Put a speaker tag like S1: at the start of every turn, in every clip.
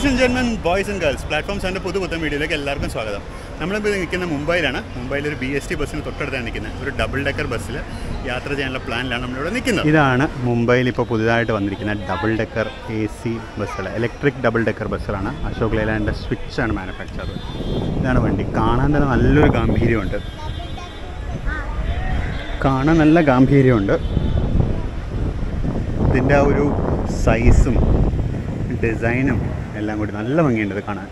S1: ladies and ജെന്മൻ boys and girls platform സെൻ്റെ പുതു പുത്തൻ വീഡിയോയിലേക്ക് എല്ലാവർക്കും സ്വാഗതം നമ്മളിപ്പോൾ നിൽക്കുന്ന മുംബൈയിലാണ് മുംബൈയിൽ ഒരു ബി എസ് ടി ബസ്സിന് തൊട്ടടുത്താണ് നിൽക്കുന്നത് ഒരു ഡബിൾ ഡെക്കർ ബസ്സിൽ യാത്ര ചെയ്യാനുള്ള പ്ലാനിലാണ് നമ്മളിവിടെ നിൽക്കുന്നത് ഇതാണ് മുംബൈയിൽ ഇപ്പോൾ പുതുതായിട്ട് വന്നിരിക്കുന്ന ഡബിൾ ഡെക്കർ എ സി ബസ്സുകൾ ഇലക്ട്രിക് ഡബിൾ ഡെക്കർ ബസ്സുകളാണ് അശോക് ലേലാൻഡിൻ്റെ സ്വിച്ചാണ് മാനുഫാക്ചർ ഇതാണ് വണ്ടി കാണാൻ തന്നെ നല്ലൊരു ഗാംഭീര്യമുണ്ട് കാണാൻ നല്ല ഗാംഭീര്യമുണ്ട് ഇതിൻ്റെ ആ ഒരു സൈസും ഡിസൈനും എല്ലാം കൂടി നല്ല ഭംഗിയുണ്ട് ഇത് കാണാൻ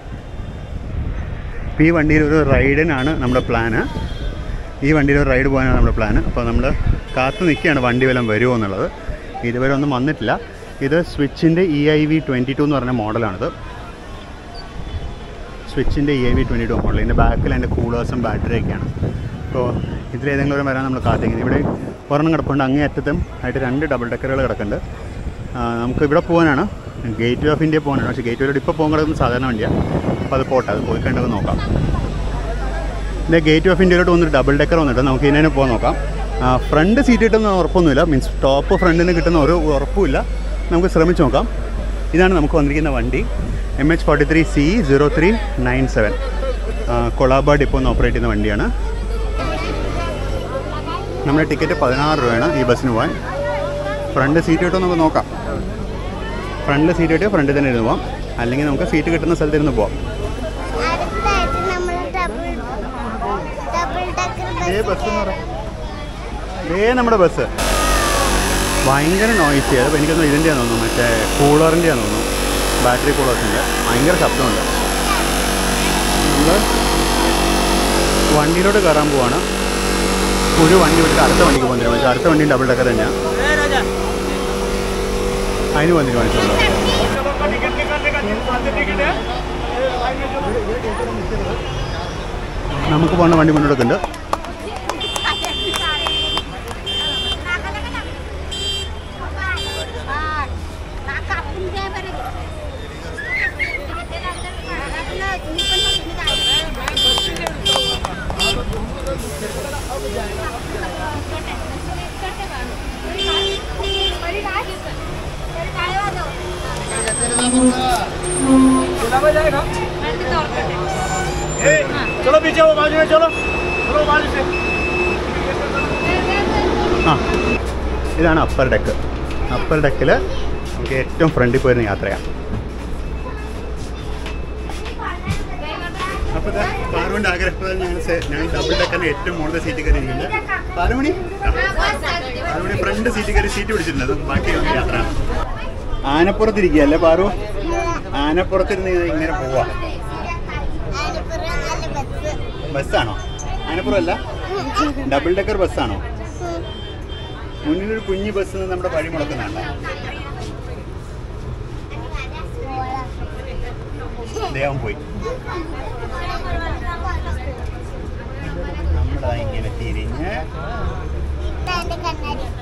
S1: ഇപ്പോൾ ഈ വണ്ടിയിൽ ഒരു റൈഡിനാണ് നമ്മുടെ പ്ലാന് ഈ വണ്ടിയിൽ ഒരു റൈഡ് പോകാനാണ് നമ്മുടെ പ്ലാന് അപ്പോൾ നമ്മൾ കാത്തു നിൽക്കുകയാണ് വണ്ടി വല്ലതും വരുമോ എന്നുള്ളത് ഇതുവരെ ഒന്നും വന്നിട്ടില്ല ഇത് സ്വിച്ചിൻ്റെ E I V twenty two എന്ന് പറഞ്ഞ മോഡലാണിത് സ്വിച്ചിൻ്റെ E I V twenty two model ഇതിൻ്റെ ബാക്കിൽ അതിൻ്റെ കൂളേഴ്സും ബാറ്ററിയൊക്കെയാണ് അപ്പോൾ ഇതിലേതെങ്കിലും ഒരു വരാൻ നമ്മൾ കാത്തിരിക്കുന്നത് ഇവിടെ ഒരെണ്ണം കിടപ്പുണ്ട് അങ്ങേ അറ്റത്തും ആയിട്ട് രണ്ട് ഡബിൾ ഡെക്കറുകൾ കിടക്കുന്നുണ്ട് ആ, നമുക്ക് ഇവിടെ പോകാനാണ് ഗേറ്റ് വേ ഓഫ് ഇന്ത്യ പോകാനാണ് പക്ഷേ ഗേറ്റ് വേയിലോട്ട് ഇപ്പോൾ പോകാൻ കിടക്കുന്ന സാധാരണ വണ്ടിയാണ് അപ്പോൾ അത് പോട്ടെ അത് പോയി കണ്ടത് നോക്കാം ഇതിൻ്റെ ഗേറ്റ് ഓഫ് ഇന്ത്യയിലോട്ട് വന്നൊരു ഡബിൾ ഡെക്കർ വന്നിട്ട് നമുക്ക് ഇതിനെ പോകാൻ നോക്കാം ഫ്രണ്ട് സീറ്റ് കിട്ടുന്ന ഉറപ്പൊന്നുമില്ല മീൻസ് ടോപ്പ് ഫ്രണ്ടിന് കിട്ടുന്ന ഒരു ഉറപ്പുമില്ല നമുക്ക് ശ്രമിച്ച് നോക്കാം ഇതാണ് നമുക്ക് വന്നിരിക്കുന്ന വണ്ടി M H forty three C zero three nine seven Colaba depot എന്ന് ഓപ്പറേറ്റ് ചെയ്യുന്ന വണ്ടിയാണ് നമ്മുടെ ടിക്കറ്റ് പതിനാറ് രൂപയാണ് ഈ ബസ്സിന് പോകാൻ ഫ്രണ്ട് സീറ്റ് കിട്ടും നമുക്ക് നോക്കാം ഫ്രണ്ടിൽ സീറ്റ് കിട്ടിയാൽ ഫ്രണ്ടിൽ തന്നെ ഇരുന്ന് പോവാം അല്ലെങ്കിൽ നമുക്ക് സീറ്റ് കിട്ടുന്ന സ്ഥലത്ത് ഇരുന്ന് പോവാം
S2: അടുത്തായിട്ട് നമ്മൾ ഡബിൾ ഡബിൾ ഡെക്കർ ബസ്
S1: ഏ നമ്മുടെ ബസ് ഭയങ്കര നോയ്സി അത് എനിക്കൊന്നും ഇതിൻ്റെയാന്ന് തോന്നുന്നു മറ്റേ കൂളറിൻ്റെയാന്ന് തോന്നുന്നു ബാറ്ററി കൂളേഴ്സിൻ്റെ ഭയങ്കര ശബ്ദമുണ്ട് നമ്മൾ വണ്ടിയിലോട്ട് കയറാൻ പോവാണ് ഒരു വണ്ടി വിട്ടിട്ട് അടുത്ത വണ്ടിക്ക് പോകാൻ തീരുമാനിച്ചു അടുത്ത വണ്ടി ഡബിൾ ഡെക്കർ തന്നെയാണ് അതിന് പോകാൻ തീരുമാനിച്ചുള്ളൂ നമുക്ക് പോകുന്ന വണ്ടി മുന്നോട്ടുണ്ട്
S3: चलो पीछे वो बाजू में चलो चलो बाजू से
S1: ആ ഇതാണ് അപ്പർ ഡെക്ക് അപ്പർ ഡെക്കിൽ നമുക്ക് ഏറ്റവും ഫ്രണ്ടിൽ പോയിരുന്ന യാത്രയാണ് അപ്പോൾ പാറുവിൻ്റെ ആഗ്രഹപ്രകാരം ഞങ്ങൾ സെ- ഞങ്ങൾ ഡബിൾ ഡെക്കറിന് ഏറ്റവും മുകളിലെ സീറ്റ് കയറി ഇരിക്കുന്നത് പാറുമണി പാറുമണി ഫ്രണ്ട് സീറ്റ് കയറി സീറ്റ് പിടിച്ചിട്ടുണ്ട് അത് ബാക്കി നമുക്ക് യാത്രയാണ് ആനപ്പുറത്തിരിക്കുക അല്ലേ പാറു ആനപ്പുറത്തിരുന്ന് ഇങ്ങനെ പോവാ ബസ്സാണോ ആനപ്പുറം അല്ല ഡബിൾ ഡെക്കർ ബസ്സാണോ മുന്നിലൊരു കുഞ്ഞു ബസ് നമ്മുടെ വഴി മുടക്കുന്നുണ്ട് അദ്ദേഹം പോയി നമ്മളാ ഇങ്ങനെ തിരിഞ്ഞ്
S2: കണ്ണാടി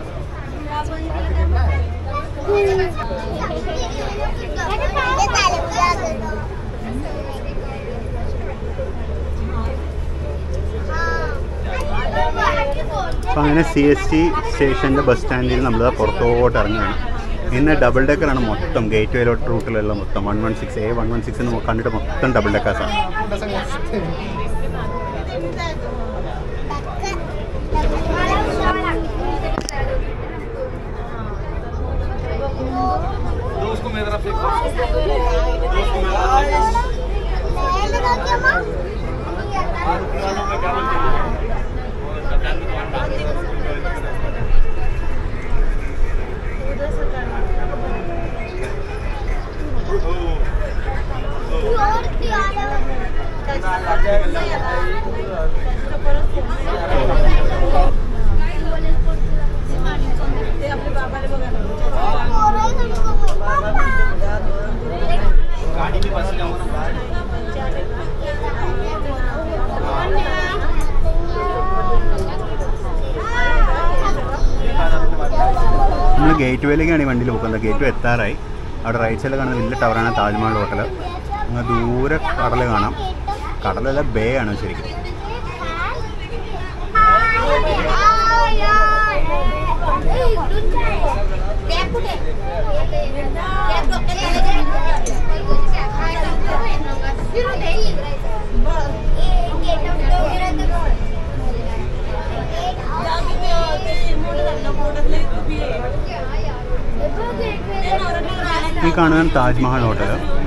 S1: അപ്പം അങ്ങനെ സി എസ് ടി സ്റ്റേഷൻ്റെ ബസ് സ്റ്റാൻഡിൽ നമ്മൾ പുറത്തോട്ട് ഇറങ്ങുകയാണ് ഇന്ന് ഡബിൾ ഡെക്കറാണ് മൊത്തം ഗേറ്റ് വേയിലോട്ട് റൂട്ടിലെല്ലാം മൊത്തം one one six A one one six എന്ന് കണ്ടിട്ട് മൊത്തം ഡബിൾ ഡെക്കേഴ്സാണ്
S3: दोस्त को मेरी तरफ से गाड़ी में बस जाओ
S1: നമ്മൾ ഗേറ്റ് വേയിലേക്കാണ് ഈ വണ്ടിയിൽ പോകുന്നത് ഗേറ്റ് വേ എത്താറായി അവിടെ റൈറ്റ് സൈഡിൽ കാണുന്ന വലിയ ടവറാണ് താജ്മഹൽ ഹോട്ടൽ അങ്ങ് ദൂരെ കടൽ കാണാം കടലല്ല ബേ ആണ് ശരിക്കും ഈ കാണുന്നതാണ് താജ്മഹൽ ഹോട്ടൽ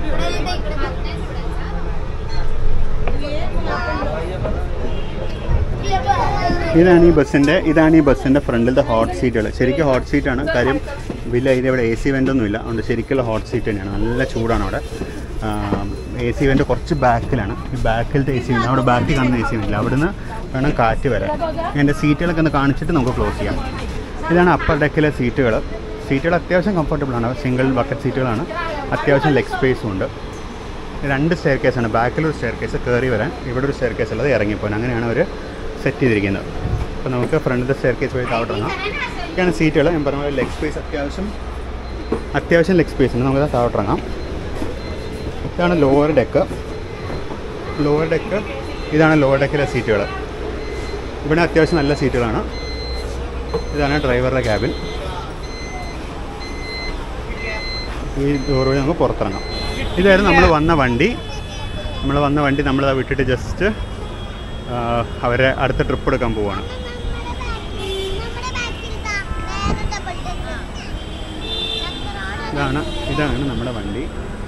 S1: ഇതാണ് ഈ ബസ്സിൻ്റെ ഇതാണ് ഈ ബസ്സിൻ്റെ ഫ്രണ്ടിലത്തെ ഹോട്ട് സീറ്റുകൾ ശരിക്കും ഹോട്ട് സീറ്റാണ് കാര്യം വലിയ ഇതിൽ ഇവിടെ എ സി വെൻ്റൊന്നും ഇല്ല അതുകൊണ്ട് ശരിക്കുള്ള ഹോട്ട് സീറ്റ് തന്നെയാണ് നല്ല ചൂടാണ് അവിടെ എ സി വെൻ്റ് കുറച്ച് ബാക്കിലാണ് ഈ ബാക്കിലത്തെ എ സി വെൻ്റ് അവിടെ ബാക്കിൽ കാണുന്ന എ സി വെൻ്റ് അവിടുന്ന് വേണം കാറ്റ് വരാൻ എൻ്റെ സീറ്റുകളൊക്കെ ഒന്ന് കാണിച്ചിട്ട് നമുക്ക് ക്ലോസ് ചെയ്യാം ഇതാണ് അപ്പർ ഡെക്കിലെ സീറ്റുകൾ സീറ്റുകൾ അത്യാവശ്യം കംഫർട്ടബിൾ ആണ് സിംഗിൾ ബക്കറ്റ് സീറ്റുകളാണ് അത്യാവശ്യം ലെഗ് സ്പേസും ഉണ്ട് രണ്ട് സ്റ്റെയർ കേസാണ് ബാക്കിലൊരു സ്റ്റെയർ കേസ് കയറി വരാൻ ഇവിടെ ഒരു സ്റ്റെയർ കേസ് ഉള്ളത് ഇറങ്ങിപ്പോകാൻ അങ്ങനെയാണ് അവർ സെറ്റ് ചെയ്തിരിക്കുന്നത് അപ്പോൾ നമുക്ക് ഫ്രണ്ടിലത്തെ സ്റ്റെയർ കേസ് വഴി താഴോട്ട് ഇറങ്ങാം ഇതൊക്കെയാണ് സീറ്റുകൾ ഞാൻ പറഞ്ഞ പോലെ ലെഗ് സ്പേസ് അത്യാവശ്യം അത്യാവശ്യം ലെഗ് സ്പേസ് ഉണ്ട് നമുക്ക് താഴോട്ട് ഇറങ്ങാം ഇതാണ് ലോവർ ഡെക്ക് ലോവർ ഡെക്ക് ഇതാണ് ലോവർ ഡെക്കിലെ സീറ്റുകൾ ഇവിടെ അത്യാവശ്യം നല്ല സീറ്റുകളാണ് ഇതാണ് ഡ്രൈവറുടെ ക്യാബിൻ ഈ ഡോർ വഴി നമുക്ക് പുറത്തിറങ്ങാം ഇതായിരുന്നു നമ്മൾ വന്ന വണ്ടി നമ്മൾ വന്ന വണ്ടി നമ്മളത് വിട്ടിട്ട് ജസ്റ്റ് അവരെ അടുത്ത ട്രിപ്പ് എടുക്കാൻ പോവാണ്
S2: നമ്മുടെ ബാക്കിൽ ഇതാ വേറെ ഡബിൾ ഡെക്കർ
S1: ഇതാണ് ഇതാണ് നമ്മുടെ വണ്ടി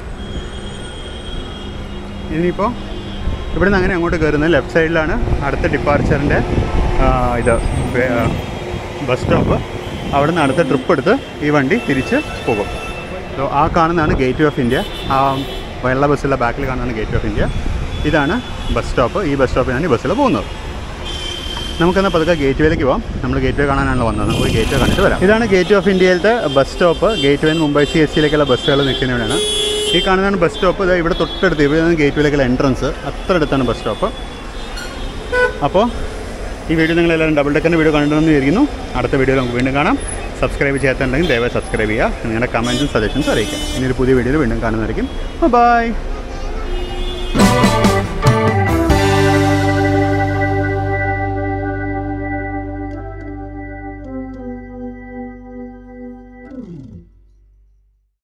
S1: ഇനിയിപ്പോൾ ഇവിടുന്ന് അങ്ങനെ അങ്ങോട്ട് കയറുന്നത് ലെഫ്റ്റ് സൈഡിലാണ് അടുത്ത ഡിപ്പാർച്ചറിൻ്റെ ഇത് ബസ് സ്റ്റോപ്പ് അവിടെ നിന്ന് അടുത്ത ട്രിപ്പ് എടുത്ത് ഈ വണ്ടി തിരിച്ച് പോകും സോ ആ കാണുന്നതാണ് ഗേറ്റ് ഓഫ് ഇന്ത്യ ആ വെള്ള ബസ്സുള്ള ബാക്കിൽ കാണുന്നതാണ് ഗേറ്റ് ഓഫ് ഇന്ത്യ ഇതാണ് ബസ് സ്റ്റോപ്പ് ഈ ബസ് സ്റ്റോപ്പിലാണ് ഈ ബസ്സിൽ പോകുന്നത് നമുക്കെന്നാൽ പതുക്കെ ഗേറ്റ് വേയിലേക്ക് പോകാം നമ്മൾ ഗേറ്റ് വേ കാണാനാണല്ലോ വന്നത് നമുക്ക് ഗേറ്റ് വേ കണ്ടിട്ട് വരാം ഇതാണ് ഗേറ്റ് ഓഫ് ഇന്ത്യയിലത്തെ bus stop gateway Mumbai C S സിയിലേക്കുള്ള ബസ്സുകൾ നിൽക്കുന്ന ഇവിടെയാണ് ഈ കാണുന്നതാണ് ബസ് സ്റ്റോപ്പ് ഇത് ഇവിടെ തൊട്ടടുത്ത് ഇവിടെയാണ് ഗേറ്റ് വേയിലേക്കുള്ള എൻട്രൻസ് അത്ര അടുത്താണ് ബസ് സ്റ്റോപ്പ് അപ്പോൾ ഈ വീഡിയോ നിങ്ങളെല്ലാവരും ഡബിൾ ഡെക്കറിൻ്റെ വീഡിയോ കണ്ടിട്ടുണ്ടെന്ന് വിചാരിക്കുന്നു അടുത്ത വീഡിയോയിൽ നമുക്ക് വീണ്ടും കാണാം സബ്സ്ക്രൈബ് ചെയ്യാത്തുണ്ടെങ്കിൽ ദയവായി സബ്സ്ക്രൈബ് ചെയ്യുക നിങ്ങളുടെ കമൻറ്റും സജഷൻസും അറിയിക്കുക ഇനി ഒരു പുതിയ വീഡിയോയിൽ വീണ്ടും കാണുന്നതായിരിക്കും ബൈ